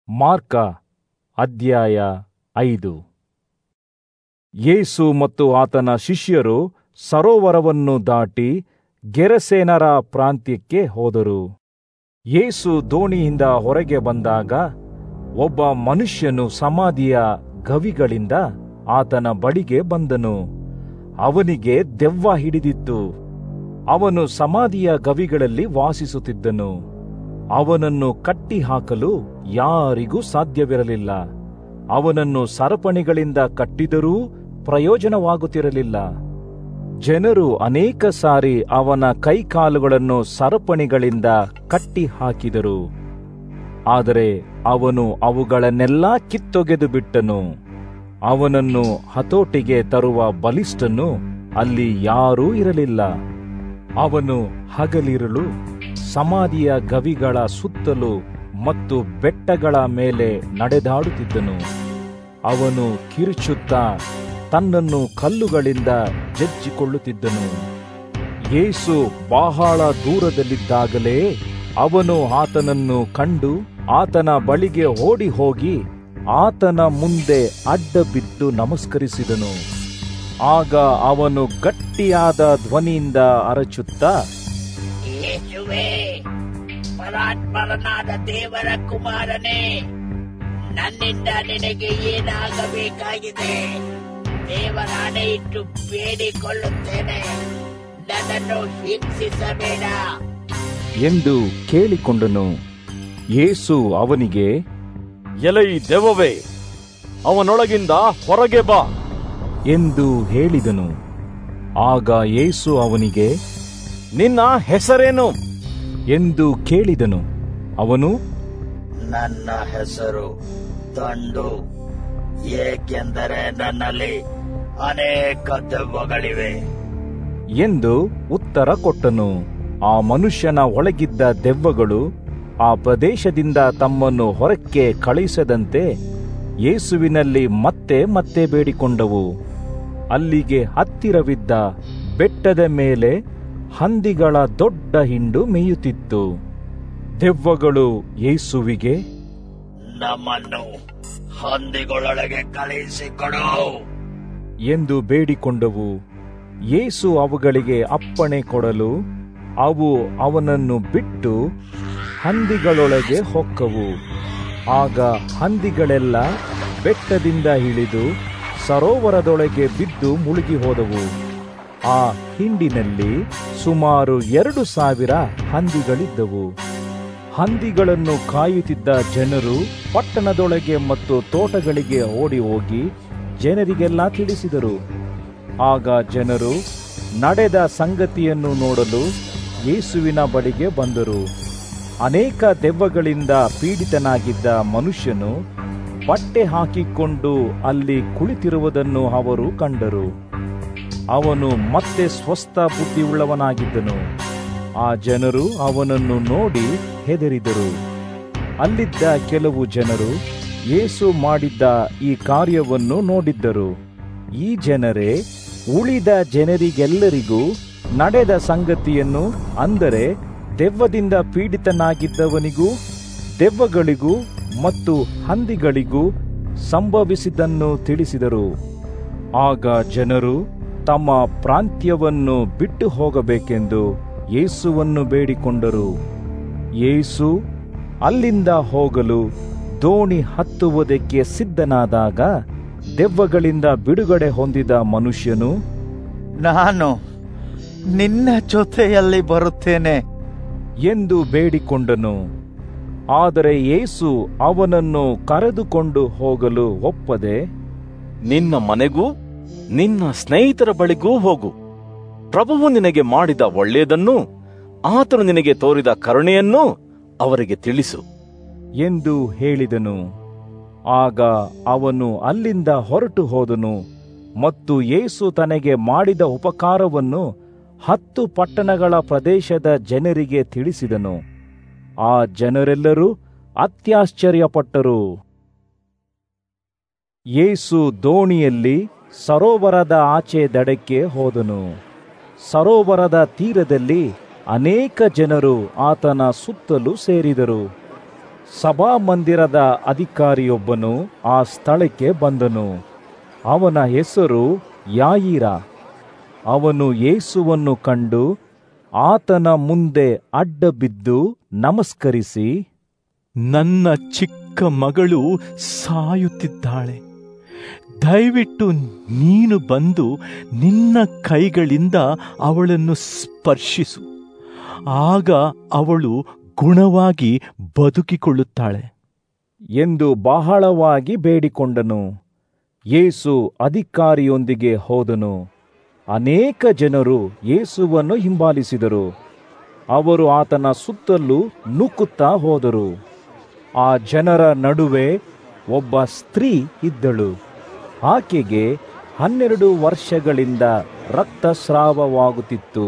mark ಅಧ್ಯಾಯ ಐದು ಯೇಸು ಮತ್ತು ಆತನ ಶಿಷ್ಯರು ಸರೋವರವನ್ನು ದಾಟಿ ಗೆರಸೇನರ ಪ್ರಾಂತ್ಯಕ್ಕೆ ಹೋದರು ಯೇಸು ದೋಣಿಯಿಂದ ಹೊರಗೆ ಬಂದಾಗ ಒಬ್ಬ ಮನುಷ್ಯನು ಸಮಾಧಿಯ ಗವಿಗಳಿಂದ ಆತನ ಬಳಿಗೆ ಬಂದನು ಅವನಿಗೆ ದೆವ್ವ ಹಿಡಿದಿತ್ತು ಅವನು ಸಮಾಧಿಯ ಗವಿಗಳಲ್ಲಿ ವಾಸಿಸುತ್ತಿದ್ದನು ಅವನನ್ನು ಕಟ್ಟಿ ಹಾಕಲು ಯಾರಿಗೂ ಸಾಧ್ಯವಿರಲಿಲ್ಲ ಅವನನ್ನು ಸರಪಣಿಗಳಿಂದ ಕಟ್ಟಿದರೂ ಪ್ರಯೋಜನವಾಗುತ್ತಿರಲಿಲ್ಲ ಜನರು ಅನೇಕ ಸಾರಿ ಅವನ ಕೈಕಾಲುಗಳನ್ನು ಸರಪಣಿಗಳಿಂದ ಕಟ್ಟಿ ಹಾಕಿದರು ಆದರೆ ಅವನು ಅವುಗಳನ್ನೆಲ್ಲ ಕಿತ್ತೊಗೆದು ಬಿಟ್ಟನು ಅವನನ್ನು ಹತೋಟಿಗೆ ತರುವ ಬಲಿಷ್ಠನು ಅಲ್ಲಿ ಯಾರೂ ಇರಲಿಲ್ಲ ಅವನು ಹಗಲಿರುಳು ಸಮಾಧಿಯ ಗವಿಗಳ ಸುತ್ತಲೂ ಮತ್ತು ಬೆಟ್ಟಗಳ ಮೇಲೆ ನಡೆದಾಡುತ್ತಿದ್ದನು ಅವನು ಕಿರುಚುತ್ತಾ ತನ್ನನ್ನು ಕಲ್ಲುಗಳಿಂದ ಜಜ್ಜಿಕೊಳ್ಳುತ್ತಿದ್ದನು ಯೇಸು ಬಹಳ ದೂರದಲ್ಲಿದ್ದಾಗಲೇ ಅವನು ಆತನನ್ನು ಕಂಡು ಆತನ ಬಳಿಗೆ ಓಡಿ ಹೋಗಿ ಆತನ ಮುಂದೆ ಅಡ್ಡ ಬಿದ್ದು ನಮಸ್ಕರಿಸಿದನು ಆಗ ಅವನು ಗಟ್ಟಿಯಾದ ಧ್ವನಿಯಿಂದ ಅರಚುತ್ತಾ ಯೇಸುವೇ ಪರಾತ್ಪರನಾದ ದೇವರ ಕುಮಾರನೇ ನನ್ನಿಂದ ನಿನಗೆ ಏನಾಗಬೇಕಾಗಿದೆ ದೇವರಾಣೆ ಇಟ್ಟು ಬೇಡಿಕೊಳ್ಳುತ್ತೇನೆ ನನ್ನನ್ನು ಹಿಂಸಿಸಬೇಡ ಎಂದು ಕೇಳಿಕೊಂಡನು ಯೇಸು ಅವನಿಗೆ ಎಲೈ ದೆವ್ವವೇ ಅವನೊಳಗಿಂದ ಹೊರಗೆ ಬಾ ಎಂದು ಹೇಳಿದನು ಆಗ ಯೇಸು ಅವನಿಗೆ ನಿನ್ನ ಹೆಸರೇನು ಎಂದು ಕೇಳಿದನು ಅವನು ನನ್ನ ಹೆಸರು ದಂಡು ಏಕೆಂದರೆ ನನ್ನಲ್ಲಿ ಅನೇಕ ದೆವ್ವಗಳಿವೆ ಎಂದು ಉತ್ತರ ಕೊಟ್ಟನು ಆ ಮನುಷ್ಯನ ಒಳಗಿದ್ದ ದೆವ್ವಗಳು ಆ ಪ್ರದೇಶದಿಂದ ತಮ್ಮನ್ನು ಹೊರಕ್ಕೆ ಕಳುಹಿಸದಂತೆ ಯೇಸುವಿನಲ್ಲಿ ಮತ್ತೆ ಮತ್ತೆ ಬೇಡಿಕೊಂಡವು ಅಲ್ಲಿಗೆ ಹತ್ತಿರವಿದ್ದ ಬೆಟ್ಟದ ಮೇಲೆ ಹಂದಿಗಳ ದೊಡ್ಡ ಹಿಂಡು ಮೇಯುತ್ತಿತ್ತು ದೆವ್ವಗಳು ಯೇಸುವಿಗೆ ನಮ್ಮನ್ನು ಹಂದಿಗಳೊಳಗೆ ಕಳುಹಿಸಿಕೊಡು ಎಂದು ಬೇಡಿಕೊಂಡವು ಯೇಸು ಅವುಗಳಿಗೆ ಅಪ್ಪಣೆ ಕೊಡಲು ಅವು ಅವನನ್ನು ಬಿಟ್ಟು ಹಂದಿಗಳೊಳಗೆ ಹೊಕ್ಕವು ಆಗ ಹಂದಿಗಳೆಲ್ಲ ಬೆಟ್ಟದಿಂದ ಇಳಿದು ಸರೋವರದೊಳಗೆ ಬಿದ್ದು ಮುಳುಗಿ ಹೋದವು ಆ ಹಿಂಡಿನಲ್ಲಿ ಸುಮಾರು ಎರಡು ಸಾವಿರ ಹಂದಿಗಳಿದ್ದವು ಹಂದಿಗಳನ್ನು ಕಾಯುತ್ತಿದ್ದ ಜನರು ಪಟ್ಟಣದೊಳಗೆ ಮತ್ತು ತೋಟಗಳಿಗೆ ಓಡಿ ಹೋಗಿ ಜನರಿಗೆಲ್ಲ ತಿಳಿಸಿದರು ಆಗ ಜನರು ನಡೆದ ಸಂಗತಿಯನ್ನು ನೋಡಲು ಯೇಸುವಿನ ಬಳಿಗೆ ಬಂದರು ಅನೇಕ ದೆವ್ವಗಳಿಂದ ಪೀಡಿತನಾಗಿದ್ದ ಮನುಷ್ಯನು ಬಟ್ಟೆ ಹಾಕಿಕೊಂಡು ಅಲ್ಲಿ ಕುಳಿತಿರುವುದನ್ನು ಅವರು ಕಂಡರು ಅವನು ಮತ್ತೆ ಸ್ವಸ್ಥ ಬುದ್ಧಿಯುಳ್ಳವನಾಗಿದ್ದನು ಆ ಜನರು ಅವನನ್ನು ನೋಡಿ ಹೆದರಿದರು ಅಲ್ಲಿದ್ದ ಕೆಲವು ಜನರು ಯೇಸು ಮಾಡಿದ್ದ ಈ ಕಾರ್ಯವನ್ನು ನೋಡಿದ್ದರು ಈ ಜನರೇ ಉಳಿದ ಜನರಿಗೆಲ್ಲರಿಗೂ ನಡೆದ ಸಂಗತಿಯನ್ನು ಅಂದರೆ ದೆವ್ವದಿಂದ ಪೀಡಿತನಾಗಿದ್ದವನಿಗೂ ದೆವ್ವಗಳಿಗೂ ಮತ್ತು ಹಂದಿಗಳಿಗೂ ಸಂಭವಿಸಿದ್ದನ್ನು ತಿಳಿಸಿದರು ಆಗ ಜನರು ತಮ್ಮ ಪ್ರಾಂತ್ಯವನ್ನು ಬಿಟ್ಟು ಹೋಗಬೇಕೆಂದು ಯೇಸುವನ್ನು ಬೇಡಿಕೊಂಡರು ಯೇಸು ಅಲ್ಲಿಂದ ಹೋಗಲು ದೋಣಿ ಹತ್ತುವುದಕ್ಕೆ ಸಿದ್ಧನಾದಾಗ ದೆವ್ವಗಳಿಂದ ಬಿಡುಗಡೆ ಹೊಂದಿದ ಮನುಷ್ಯನು ನಾನು ನಿನ್ನ ಜೊತೆಯಲ್ಲಿ ಬರುತ್ತೇನೆ ಎಂದು ಬೇಡಿಕೊಂಡನು ಆದರೆ ಯೇಸು ಅವನನ್ನು ಕರೆದುಕೊಂಡು ಹೋಗಲು ಒಪ್ಪದೆ ನಿನ್ನ ಮನೆಗೂ ನಿನ್ನ ಸ್ನೇಹಿತರ ಬಳಿಗೂ ಹೋಗು ಪ್ರಭುವು ನಿನಗೆ ಮಾಡಿದ ಒಳ್ಳೆಯದನ್ನು ಆತನು ನಿನಗೆ ತೋರಿದ ಕರುಣೆಯನ್ನು ಅವರಿಗೆ ತಿಳಿಸು ಎಂದು ಹೇಳಿದನು ಆಗ ಅವನು ಅಲ್ಲಿಂದ ಹೊರಟು ಹೋದನು ಮತ್ತು ಯೇಸು ತನಗೆ ಮಾಡಿದ ಉಪಕಾರವನ್ನು ಹತ್ತು ಪಟ್ಟಣಗಳ ಪ್ರದೇಶದ ಜನರಿಗೆ ತಿಳಿಸಿದನು ಆ ಜನರೆಲ್ಲರೂ ಅತ್ಯಾಶ್ಚರ್ಯಪಟ್ಟರು ಯೇಸು ದೋಣಿಯಲ್ಲಿ ಸರೋವರದ ಆಚೆ ದಡಕ್ಕೆ ಹೋದನು ಸರೋವರದ ತೀರದಲ್ಲಿ ಅನೇಕ ಜನರು ಆತನ ಸುತ್ತಲೂ ಸೇರಿದರು ಸಭಾಮಂದಿರದ ಅಧಿಕಾರಿಯೊಬ್ಬನು ಆ ಸ್ಥಳಕ್ಕೆ ಬಂದನು ಅವನ ಹೆಸರು ಯಾಯಿರ ಅವನು ಯೇಸುವನ್ನು ಕಂಡು ಆತನ ಮುಂದೆ ಅಡ್ಡ ಬಿದ್ದು ನಮಸ್ಕರಿಸಿ ನನ್ನ ಚಿಕ್ಕ ಮಗಳು ಸಾಯುತ್ತಿದ್ದಾಳೆ ದಯವಿಟ್ಟು ನೀನು ಬಂದು ನಿನ್ನ ಕೈಗಳಿಂದ ಅವಳನ್ನು ಸ್ಪರ್ಶಿಸು ಆಗ ಅವಳು ಗುಣವಾಗಿ ಬದುಕಿಕೊಳ್ಳುತ್ತಾಳೆ ಎಂದು ಬಹಳವಾಗಿ ಬೇಡಿಕೊಂಡನು ಯೇಸು ಅಧಿಕಾರಿಯೊಂದಿಗೆ ಹೋದನು ಅನೇಕ ಜನರು ಯೇಸುವನ್ನು ಹಿಂಬಾಲಿಸಿದರು ಅವರು ಆತನ ಸುತ್ತಲೂ ನುಕ್ಕುತ್ತಾ ಹೋದರು ಆ ಜನರ ನಡುವೆ ಒಬ್ಬ ಸ್ತ್ರೀ ಇದ್ದಳು ಆಕೆಗೆ ಹನ್ನೆರಡು ವರ್ಷಗಳಿಂದ ರಕ್ತಸ್ರಾವವಾಗುತ್ತಿತ್ತು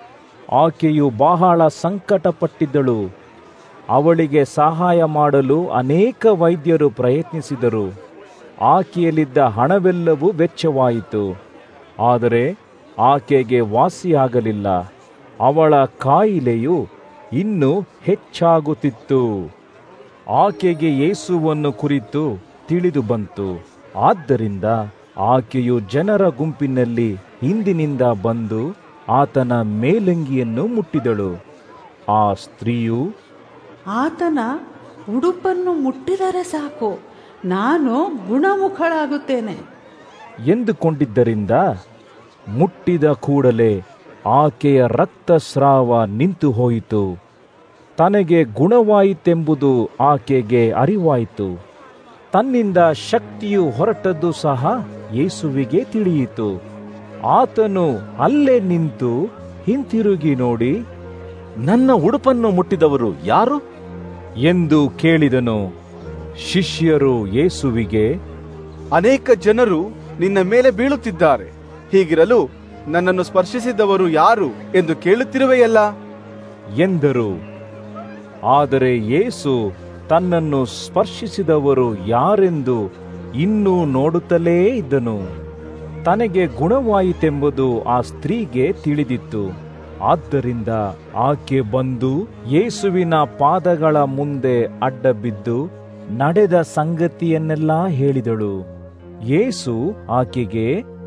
ಆಕೆಯು ಬಹಳ ಸಂಕಟಪಟ್ಟಿದ್ದಳು ಅವಳಿಗೆ ಸಹಾಯ ಮಾಡಲು ಅನೇಕ ವೈದ್ಯರು ಪ್ರಯತ್ನಿಸಿದರು ಆಕೆಯಲ್ಲಿದ್ದ ಹಣವೆಲ್ಲವೂ ವೆಚ್ಚವಾಯಿತು ಆದರೆ ಆಕೆಗೆ ವಾಸಿಯಾಗಲಿಲ್ಲ ಅವಳ ಕಾಯಿಲೆಯು ಇನ್ನೂ ಹೆಚ್ಚಾಗುತ್ತಿತ್ತು ಆಕೆಗೆ ಯೇಸುವನ್ನು ಕುರಿತು ತಿಳಿದು ಬಂತು ಆದ್ದರಿಂದ ಆಕೆಯು ಜನರ ಗುಂಪಿನಲ್ಲಿ ಹಿಂದಿನಿಂದ ಬಂದು ಆತನ ಮೇಲಂಗಿಯನ್ನು ಮುಟ್ಟಿದಳು ಆ ಸ್ತ್ರೀಯು ಆತನ ಉಡುಪನ್ನು ಮುಟ್ಟಿದರೆ ಸಾಕು ನಾನು ಗುಣಮುಖಳಾಗುತ್ತೇನೆ ಎಂದುಕೊಂಡಿದ್ದರಿಂದ ಮುಟ್ಟಿದ ಕೂಡಲೇ ಆಕೆಯ ರಕ್ತಸ್ರಾವ ನಿಂತು ಹೋಯಿತು ತನಗೆ ಗುಣವಾಯಿತೆಂಬುದು ಆಕೆಗೆ ಅರಿವಾಯಿತು ತನ್ನಿಂದ ಶಕ್ತಿಯು ಹೊರಟದ್ದು ಸಹ ಯೇಸುವಿಗೆ ತಿಳಿಯಿತು ಆತನು ಅಲ್ಲೇ ನಿಂತು ಹಿಂತಿರುಗಿ ನೋಡಿ ನನ್ನ ಉಡುಪನ್ನು ಮುಟ್ಟಿದವರು ಯಾರು ಎಂದು ಕೇಳಿದನು ಶಿಷ್ಯರು ಯೇಸುವಿಗೆ ಅನೇಕ ಜನರು ನಿನ್ನ ಮೇಲೆ ಬೀಳುತ್ತಿದ್ದಾರೆ ಹೀಗಿರಲು ನನ್ನನ್ನು ಸ್ಪರ್ಶಿಸಿದವರು ಯಾರು ಎಂದು ಕೇಳುತ್ತಿರುವೆಯಲ್ಲ ಎಂದರು ಆದರೆ ಯೇಸು ತನ್ನನ್ನು ಸ್ಪರ್ಶಿಸಿದವರು ಯಾರೆಂದು ಇನ್ನೂ ನೋಡುತ್ತಲೇ ಇದ್ದನು ತನಗೆ ಗುಣವಾಯಿತೆಂಬುದು ಆ ಸ್ತ್ರೀಗೆ ತಿಳಿದಿತ್ತು ಆದ್ದರಿಂದ ಆಕೆ ಬಂದು ಯೇಸುವಿನ ಪಾದಗಳ ಮುಂದೆ ಅಡ್ಡ ಬಿದ್ದು ನಡೆದ ಸಂಗತಿಯನ್ನೆಲ್ಲ ಹೇಳಿದಳು ಯೇಸು ಆಕೆಗೆ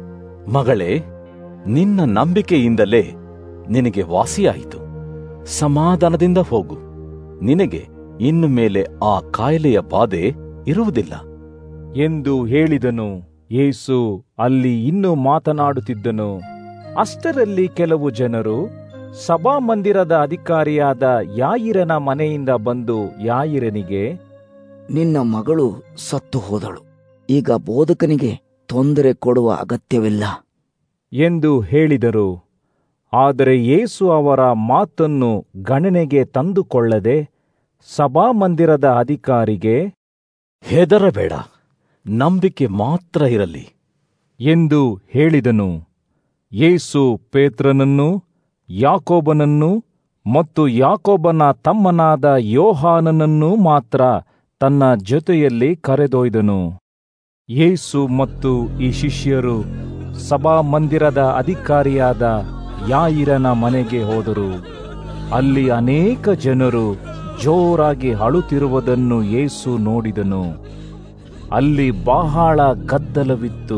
ಮಗಳೇ ನಿನ್ನ ನಂಬಿಕೆಯಿಂದಲೇ ನಿನಗೆ ವಾಸಿಯಾಯಿತು ಸಮಾಧಾನದಿಂದ ಹೋಗು ನಿನಗೆ ಇನ್ನು ಮೇಲೆ ಆ ಕಾಯಿಲೆಯ ಬಾಧೆ ಇರುವುದಿಲ್ಲ ಎಂದು ಹೇಳಿದನು ಯೇಸು ಅಲ್ಲಿ ಇನ್ನೂ ಮಾತನಾಡುತ್ತಿದ್ದನು ಅಷ್ಟರಲ್ಲಿ ಕೆಲವು ಜನರು ಸಭಾಮಂದಿರದ ಅಧಿಕಾರಿಯಾದ ಯಾಯಿರನ ಮನೆಯಿಂದ ಬಂದು ಯಾಯಿರನಿಗೆ ನಿನ್ನ ಮಗಳು ಸತ್ತು ಹೋದಳು ಈಗ ಬೋಧಕನಿಗೆ ತೊಂದರೆ ಕೊಡುವ ಅಗತ್ಯವಿಲ್ಲ ಎಂದು ಹೇಳಿದರು ಆದರೆ ಯೇಸು ಅವರ ಮಾತನ್ನು ಗಣನೆಗೆ ತಂದುಕೊಳ್ಳದೆ ಸಭಾಮಂದಿರದ ಅಧಿಕಾರಿಗೆ ಹೆದರಬೇಡ ನಂಬಿಕೆ ಮಾತ್ರ ಇರಲಿ ಎಂದು ಹೇಳಿದನು ಯೇಸು ಪೇತ್ರನನ್ನು ಯಾಕೋಬನನ್ನು ಮತ್ತು ಯಾಕೋಬನ ತಮ್ಮನಾದ ಯೋಹಾನನನ್ನು ಮಾತ್ರ ತನ್ನ ಜೊತೆಯಲ್ಲಿ ಕರೆದೊಯ್ದನು ಯೇಸು ಮತ್ತು ಈ ಶಿಷ್ಯರು ಸಭಾಮಂದಿರದ ಅಧಿಕಾರಿಯಾದ ಯಾಯಿರನ ಮನೆಗೆ ಹೋದರು ಅಲ್ಲಿ ಅನೇಕ ಜನರು ಜೋರಾಗಿ ಅಳುತ್ತಿರುವುದನ್ನು ಯೇಸು ನೋಡಿದನು ಅಲ್ಲಿ ಬಹಳ ಗದ್ದಲವಿತ್ತು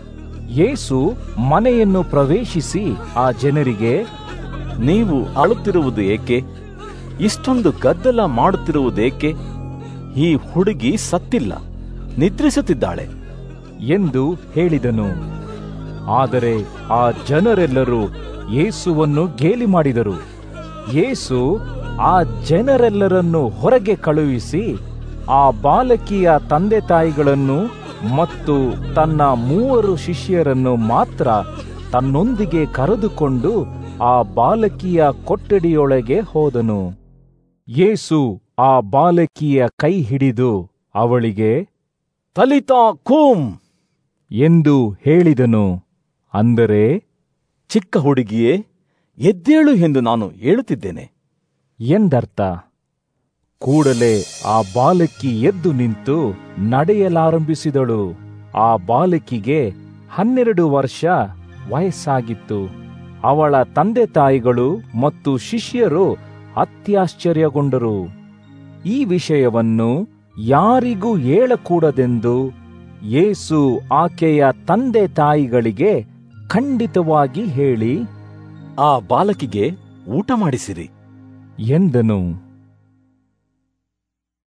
ಯೇಸು ಮನೆಯನ್ನು ಪ್ರವೇಶಿಸಿ ಆ ಜನರಿಗೆ ನೀವು ಅಳುತ್ತಿರುವುದು ಏಕೆ ಇಷ್ಟೊಂದು ಗದ್ದಲ ಮಾಡುತ್ತಿರುವುದೇಕೆ ಈ ಹುಡುಗಿ ಸತ್ತಿಲ್ಲ ನಿದ್ರಿಸುತ್ತಿದ್ದಾಳೆ ಎಂದು ಹೇಳಿದನು ಆದರೆ ಆ ಜನರೆಲ್ಲರೂ ಯೇಸುವನ್ನು ಗೇಲಿ ಮಾಡಿದರು ಯೇಸು ಆ ಜನರೆಲ್ಲರನ್ನು ಹೊರಗೆ ಕಳುಹಿಸಿ ಆ ಬಾಲಕಿಯ ತಂದೆ ತಾಯಿಗಳನ್ನು ಮತ್ತು ತನ್ನ ಮೂವರು ಶಿಷ್ಯರನ್ನು ಮಾತ್ರ ತನ್ನೊಂದಿಗೆ ಕರೆದುಕೊಂಡು ಆ ಬಾಲಕಿಯ ಕೊಠಡಿಯೊಳಗೆ ಹೋದನು ಯೇಸು ಆ ಬಾಲಕಿಯ ಕೈ ಹಿಡಿದು ಅವಳಿಗೆ ತಲಿತಾ ಕೂಮ್ ಎಂದು ಹೇಳಿದನು ಅಂದರೆ ಚಿಕ್ಕ ಹುಡುಗಿಯೇ ಎದ್ದೇಳು ಎಂದು ನಾನು ಹೇಳುತ್ತಿದ್ದೇನೆ ಎಂದರ್ಥ ಕೂಡಲೇ ಆ ಬಾಲಕಿ ಎದ್ದು ನಿಂತು ನಡೆಯಲಾರಂಭಿಸಿದಳು ಆ ಬಾಲಕಿಗೆ ಹನ್ನೆರಡು ವರ್ಷ ವಯಸ್ಸಾಗಿತ್ತು ಅವಳ ತಂದೆ ತಾಯಿಗಳು ಮತ್ತು ಶಿಷ್ಯರು ಅತ್ಯಾಶ್ಚರ್ಯಗೊಂಡರು ಈ ವಿಷಯವನ್ನು ಯಾರಿಗೂ ಹೇಳಕೂಡದೆಂದು ಯೇಸು ಆಕೆಯ ತಂದೆ ತಾಯಿಗಳಿಗೆ ಖಂಡಿತವಾಗಿ ಹೇಳಿ ಆ ಬಾಲಕಿಗೆ ಊಟ ಮಾಡಿಸಿರಿ ಎಂದನು